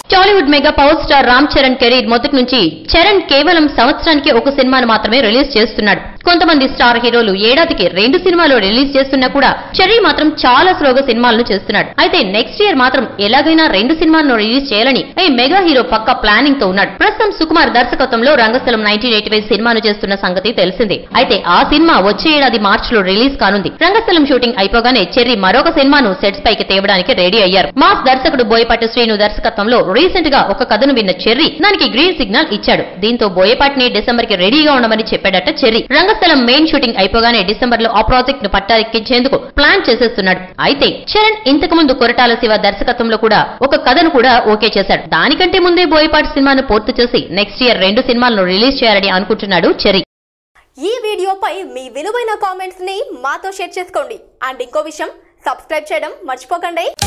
Tollywood mega power star Ram Charan career మొదటి నుంచి చరణ్ కేవలం సంవత్సరానికి ఒక సినిమాను మాత్రమే రిలీజ్ చేస్తున్నాడు కొంతమంది స్టార్ హీరోలు ఏడాదికి రెండు సినిమాలు రిలీజ్ చేస్తున్నా కూడా చెర్రీ మాత్రం చాలా స్లోగా సినిమాలను చేస్తున్నాడు అయితే నెక్స్ట్ ఇయర్ మాత్రం ఎలాగైనా రెండు సినిమాలను రిలీజ్ చేయాలని ఈ మెగా హీరో పక్క ప్లానింగ్ తో ఉన్నాడు ప్రస్తుతం సుకుమార్ దర్శకత్వంలో రంగస్థలం నైన్టీన్ ఎయిటీ ఫైవ్ సినిమాను చేస్తున్న సంగతి తెలిసిందే అయితే ఆ సినిమా వచ్చే ఏడాది మార్చి లో రిలీజ్ కానుంది రంగస్థలం షూటింగ్ అయిపోగానే చెర్రీ మరొక సినిమాను సెట్స్ పైకి తేవడానికి రెడీ అయ్యారు మాస్ దర్శకుడు బోయపాటి శ్రీను దర్శకత్వంలో రీసెంట్ గా ఒక కథను విన్న చెర్రీ దానికి గ్రీన్ సిగ్నల్ ఇచ్చాడు దీంతో బోయపాటిని డిసెంబర్ కి రెడీగా ఉండమని చెప్పాడట చెర్రీ రంగస్థలం మెయిన్ షూటింగ్ అయిపోగానే డిసెంబర్ లో ఆ ప్రాజెక్ట్ ను పట్టాలెక్కించేందుకు ప్లాన్ చేసేస్తున్నాడు అయితే చరణ్ ఇంతకు ముందు కొరటాల శివ దర్శకత్వంలో కూడా ఒక కథను కూడా ఓకే చేశాడు దానికంటే ముందే బోయపాటి సినిమాను పూర్తి చేసి నెక్స్ట్ ఇయర్ రెండు సినిమాలను రిలీజ్ చేయాలని అనుకుంటున్నాడు చెర్రీ ఈ వీడియోపై మీ విలువైన కామెంట్స్ ని మాతో షేర్ చేసుకోండి అండ్ ఇంకో విషయం సబ్స్క్రైబ్ చేయడం మర్చిపోకండి